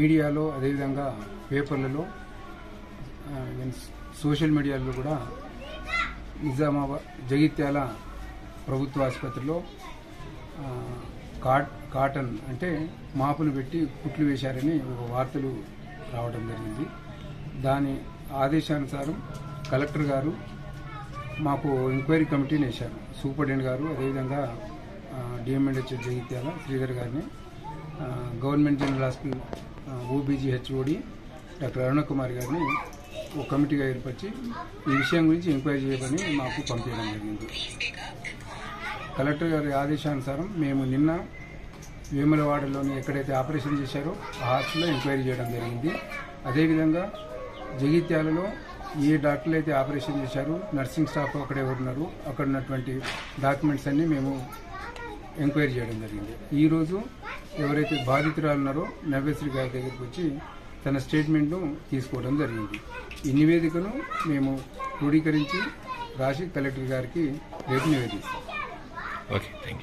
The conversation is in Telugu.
మీడియాలో అదేవిధంగా పేపర్లలో ఆ, ఈవెన్ సోషల్ మీడియాలో కూడా నిజామాబాద్ జగిత్యాల ప్రభుత్వ ఆసుపత్రిలో ఆ, కాట్ కాటన్ అంటే మాపులు పెట్టి కుట్లు వేశారని ఒక వార్తలు రావడం జరిగింది దాని ఆదేశానుసారం కలెక్టర్ గారు మాకు ఎంక్వైరీ కమిటీని వేశారు సూపరింటెండెంట్ గారు అదేవిధంగా డిఎంఎండ్హెచ్ జగిత్యాల శ్రీధర్ గారిని ఆ, government general hospital OBG HOD doctor Aruna Kumar గారిని ఒక కమిటీగా ఏర్పరిచి ఈ విషయం గురించి ఎంక్వైరీ చేయమని మాకు పంపించడం జరిగింది కలెక్టర్ గారి ఆదేశానుసారం మేము నిన్న వేములవాడలోని ఎక్కడైతే ఆపరేషన్ చేశారో ఆ హాస్పిటల్లో ఎంక్వైరీ చేయడం జరిగింది అదేవిధంగా జగిత్యాలలో ఏ డాక్టర్లు అయితే ఆపరేషన్ చేశారో నర్సింగ్ స్టాఫ్ అక్కడ ఎవరున్నారు అక్కడ ఉన్నటువంటి డాక్యుమెంట్స్ అన్ని మేము ఎంక్వైరీ చేయడం జరిగింది ఈరోజు ఎవరైతే బాధితురాలు ఉన్నారో నవ్యశ్రీ గారి దగ్గరికి వచ్చి తన స్టేట్మెంట్ను తీసుకోవడం జరిగింది ఈ నివేదికను మేము క్రోడీకరించి రాసి కలెక్టర్ గారికి రేపు నివేదిస్తాం ఓకే థ్యాంక్ యూ